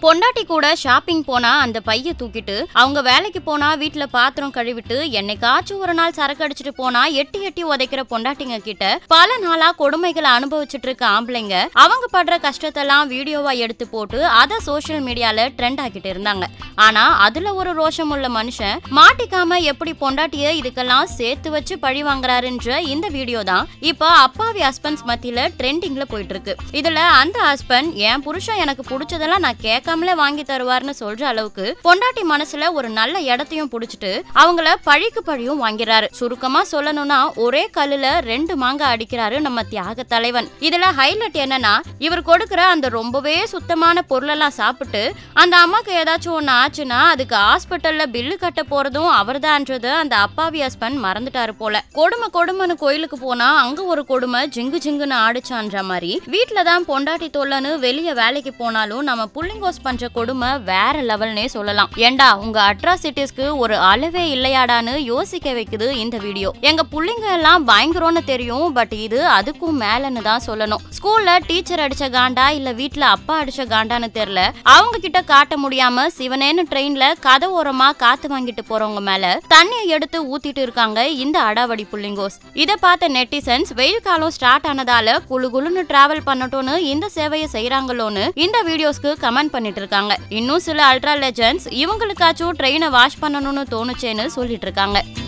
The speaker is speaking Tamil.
பொண்டாட்டி கூட ஷாப்பிங் போனா அந்த பைய தூக்கிட்டு அவங்க வேலைக்கு போனா வீட்ல பாத்திரம் கழுவிட்டு என்னைக்காச்சும் ஒரு நாள் சரக்கு அடிச்சிட்டு போனா எட்டி எட்டி உதைக்கிற பொண்டாட்டிங்க கிட்ட பல நாளா கொடுமைகளை அனுபவிச்சுட்டு இருக்க ஆம்பளைங்க அவங்க படுற கஷ்டத்தெல்லாம் வீடியோவா எடுத்து போட்டு அதை சோஷியல் மீடியால ட்ரெண்ட் ஆக்கிட்டு இருந்தாங்க ஆனா அதுல ஒரு ரோஷம் உள்ள மனுஷன் மாட்டிக்காம எப்படி பொண்டாட்டிய இதுக்கெல்லாம் சேர்த்து வச்சு பழி வாங்குறாருன்ற இந்த வீடியோ தான் இப்போ அப்பாவி ஹஸ்பண்ட்ஸ் மத்தியில ட்ரெண்டிங்ல போயிட்டு இருக்கு இதுல அந்த ஹஸ்பண்ட் என் புருஷன் எனக்கு பிடிச்சதெல்லாம் நான் கேட்காமலே வாங்கி தருவார்னு சொல்ற அளவுக்கு பொண்டாட்டி மனசுல ஒரு நல்ல இடத்தையும் புடிச்சிட்டு அவங்கள பழிக்கு பழியும் வாங்கிறாரு சுருக்கமா சொல்லணும்னா ஒரே கல்லுல ரெண்டு மாங்காய் அடிக்கிறாரு நம்ம தியாக தலைவன் இதுல ஹைலைட் என்னன்னா இவர் கொடுக்கிற அந்த ரொம்பவே சுத்தமான பொருளெல்லாம் சாப்பிட்டு அந்த அம்மாக்கு ஏதாச்சும் ஒண்ணு ஆச்சுன்னா அதுக்கு ஹாஸ்பிட்டல்ல பில்லு கட்ட போறதும் அவர்தான்றது அந்த அப்பாவி ஹஸ்பண்ட் மறந்துட்டாரு போல கொடுமை கொடுமைன்னு கோயிலுக்கு போனா அங்க ஒரு கொடுமை ஜிங்கு ஜிங்குன்னு ஆடிச்சான்ற மாதிரி வீட்ல தான் பொண்டாட்டி தொல்லன்னு வெளிய வேலைக்கு போனாலும் நம்ம புள்ளிங்கோஸ் பண்ற கொடுமை வேற லெவல்னே சொல்லலாம் ஏண்டா உங்க அட்ராசிட்டிஸ்க்கு ஒரு அளவே இல்லையாடான்னு யோசிக்க வைக்குது இந்த வீடியோ எங்க புள்ளிங்க எல்லாம் பயங்கரம்னு தெரியும் பட் இது அதுக்கும் மேலன்னு தான் சொல்லணும் ஸ்கூல்ல டீச்சர் அடிச்ச காண்டா இல்ல வீட்ல அப்பா அடிச்ச காண்டான்னு தெரியல அவங்க கிட்ட காட்ட முடியாம சிவனேன்னு ட்ரெயின்ல கதை ஓரமா காத்து வாங்கிட்டு போறவங்க மேல தண்ணியை எடுத்து ஊத்திட்டு இருக்காங்க இந்த அடாவடி புள்ளிங்கோஸ் இதை பார்த்த நெட்டிசன்ஸ் வெயில் காலம் ஸ்டார்ட் ஆனதால குளு குளுன்னு டிராவல் பண்ணட்டும்னு இந்த சேவையை செய்யறாங்களோன்னு இந்த வீடியோஸ்க்கு கமெண்ட் பண்ணிட்டு இருக்காங்க இன்னும் சில அல்ட்ரா லெஜண்ட்ஸ் இவங்களுக்காச்சும் ட்ரெயினை வாஷ் பண்ணணும்னு தோணுச்சேன்னு சொல்லிட்டு இருக்காங்க